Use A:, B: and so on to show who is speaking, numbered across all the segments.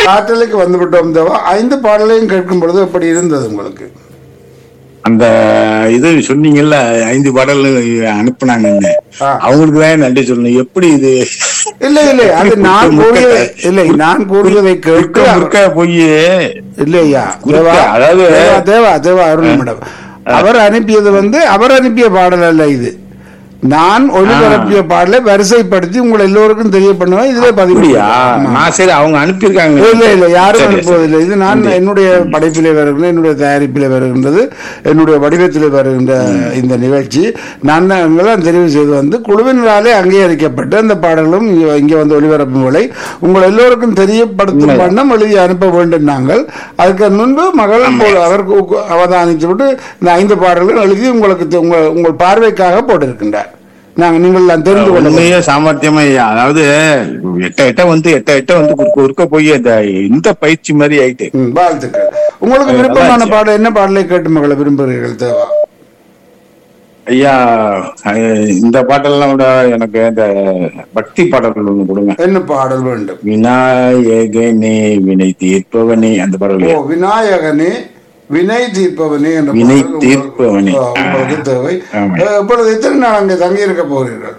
A: ஆற்றலுக்கு வந்து விட்டோம் தேவா ஐந்து பாடலையும் கேட்கும் பொழுது எப்படி இருந்தது உங்களுக்கு
B: அந்த இது சொன்னீங்கல்ல ஐந்து பாடல் அனுப்புனாங்கன்னு
A: ஆ.
B: அவங்களுக்கு தான் நன்றி சொல்லணும் எப்படி இது
A: இல்லை இல்லை அது நான் கூறியதை இல்லை நான் கூறியதை கேட்டு
B: முறுக்க முறுக்க போய்
A: இல்லையா
B: குறுக்க,
A: தேவா
B: அதாவது-
A: தேவா, தேவா தேவா அருள் மேடம் அவர் அனுப்பியது வந்து அவர் அனுப்பிய பாடல் அல்ல இது நான் ஒளிபரப்பிய பாடலை வரிசைப்படுத்தி உங்களை எல்லோருக்கும் தெரிய பண்ணுவேன் இதுல பதிவு
B: அப்படியா
A: ஆமா.
B: நான் சரி அவங்க அனுப்பியிருக்காங்க
A: இல்ல இல்ல யாரும்
B: சரி,
A: அனுப்புவதில்லை இது நான் என்னுடைய படைப்பிலே வருகின்ற என்னுடைய தயாரிப்பிலே வருகின்றது என்னுடைய வடிவத்திலே வருகின்ற இந்த நிகழ்ச்சி நான் தான் தெரிவு செய்து வந்து குழுவினராலே அங்கீகரிக்கப்பட்டு அந்த பாடல்களும் இங்க- இங்கே வந்து ஒளிபரப்பும் விலை உங்கள் எல்லோருக்கும் தெரியப்படுத்தும்
B: உண்மைதான்.
A: வண்ணம் எழுதி அனுப்ப வேண்டும் நாங்கள் அதுக்கு முன்பு மகள் போல் அவர் கு- அவதானித்து விட்டு இந்த ஐந்து பாடல்கள் எழுதி உங்களுக்கு தெ- உங்கள் உங்கள் பார்வைக்காக போட்டிருக்கின்றார் நாங்கள் நீங்கள் எல்லாம் தெரிந்து கொள்ள
B: உண்மையே சாமர்த்தியமா ஐயா. அதாவது எட்ட எட்ட வந்து எட்ட எட்ட வந்து குறுக்க குறுக்க போய் அந்த இந்த பயிற்சி மாதிரி ஆயிட்டு
A: ம், வாழ்த்துக்கள் உங்களுக்கு
B: அது
A: விருப்பமான
B: நல்லாச்சு.
A: பாடல் என்ன பாடலை கேட்டு மகளை விரும்புகிறீர்கள் தேவா
B: ஐயா அஹ், இந்த பாட்டெல்லாம் விட எனக்கு இந்த பக்தி பாடல்கள் ஒண்ணு கொடுங்க
A: என்ன பாடல் வேண்டும்
B: விநாயகனே வினை தீர்ப்பவனே அந்த பாடல்
A: ஓ விநாயகனே வினை தீர்ப்பவனே என்ற
B: வினை
A: பாடல் உங்களுக்கு-
B: தீர்ப்பவனே.
A: ஆ, உங்களுக்கு தேவை
B: ஆமா.
A: அஹ், இப்பொழுது எத்தனை நாள் அங்கே தங்கி இருக்க போகிறீர்கள்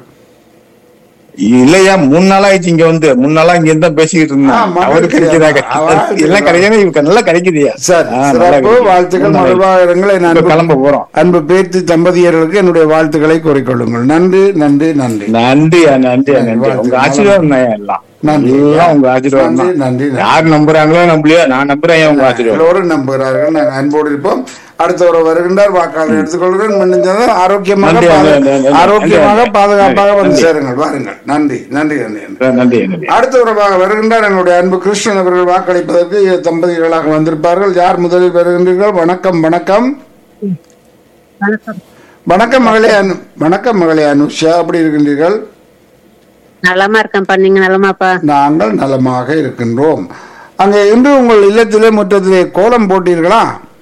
B: இல்லையா மூணு நாளா ஆயிடுச்சு இங்க வந்து மூணு நாளா இங்க இருந்தா பேசிக்கிட்டு
A: ஆ,
B: இருந்தேன்
A: மகிழ்ச்சி.
B: அவரு கிடைக்குதாங்க
A: ஆ, வாழ்த்துக்கள்.
B: எல்லாம் கிடைக்கணும் இவங்க நல்லா கிடைக்குதுயா
A: சரி
B: ஆ, நல்லா
A: சிறப்பு
B: கிடைக்குது.
A: வாழ்த்துக்கள்
B: மூணு நாள்
A: மகிழ்வாக இருங்கள் என்
B: இப்ப
A: அன்பு
B: கிளம்ப போறோம்
A: அன்பு பேர்த்தி தம்பதியர்களுக்கு என்னுடைய வாழ்த்துக்களை கூறிக்கொள்ளுங்கள் நன்றி நன்றி நன்றி
B: நன்றியா நன்றியா நன்றி
A: வாழ்த்துக்கள்.
B: உங்க ஆசீர்வாதம் தான் எல்லாம்
A: நன்றி.
B: எல்லாம் உங்க ஆசீர்வாதம்
A: நன்றி
B: தான்
A: நன்றி நன்றி.
B: யார் நம்புறாங்களோ நம்பலையோ நான் நம்புறேன் உங்க ஆசீர்வாதம்
A: எல்லோரும் நம்புகிறார்கள் நாங்கள் அன்போடு இருப்போம் அடுத்தவர் வருகின்றார் வாக்காளர் எடுத்துக்கொள்கிறேன் முடிஞ்சதும் ஆரோக்கியமாக
B: நன்றி,
A: பாது-
B: நன்றி, நன்றி, நன்றி.
A: ஆரோக்கியமாக
B: நன்றி.
A: பாதுகாப்பாக வந்து
B: நன்றி.
A: சேருங்கள் வாருங்கள் நன்றி நன்றி நன்றி நன்றி
B: நன்றி நன்றி
A: அடுத்த உறவாக வருகின்றார் எங்களுடைய அன்பு கிருஷ்ணன் அவர்கள் வாக்களிப்பதற்கு இரு தம்பதிகளாக வந்திருப்பார்கள் யார் முதலில் வருகின்றீர்கள் வணக்கம் வணக்கம்
C: வணக்கம்
A: வணக்கம் மகளே அனு வணக்கம் மகளே அனுஷா அப்படி இருக்கின்றீர்கள்
C: நலமா இருக்கேன்ப்பா நீங்க நலமாப்பா
A: நாங்கள் நலமாக இருக்கின்றோம் அங்கே இன்று உங்கள் இல்லத்திலே முற்றத்திலே கோலம் போட்டீர்களா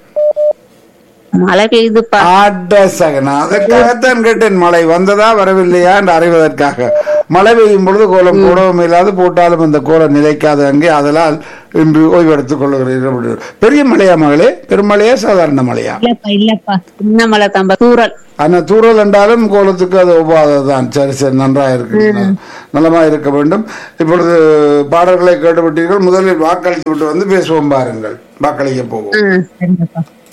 C: மழை பெய்யுதுப்பா
A: ஆட்ட சகனா அதற்காகத்தான் கேட்டேன் மழை வந்ததா வரவில்லையா என்று அறிவதற்காக மழை பெய்யும் பொழுது கோலம் போடவும் இல்லாது போட்டாலும் அந்த கோலம் நிலைக்காது அங்கே அதனால் இன்று ஓய்வெடுத்துக் கொள்ளுகிறீர்கள் அப்படி. பெரிய மழையா மகளே பெருமழையா சாதாரண மழையா
C: இல்லப்பா இல்லப்பா சின்ன மழை தான்பா தூரல்
A: ஆனா தூரல் என்றாலும் கோலத்துக்கு அது ஒவ்வாததுதான் சரி சரி நன்றாக இருக்கு நலமா இருக்க வேண்டும் இப்பொழுது பாடல்களை கேட்டுவிட்டீர்கள் முதலில் வாக்களித்து விட்டு வந்து பேசுவோம் பாருங்கள் வாக்களிக்க போவோம்
C: ம் சரிங்கப்பா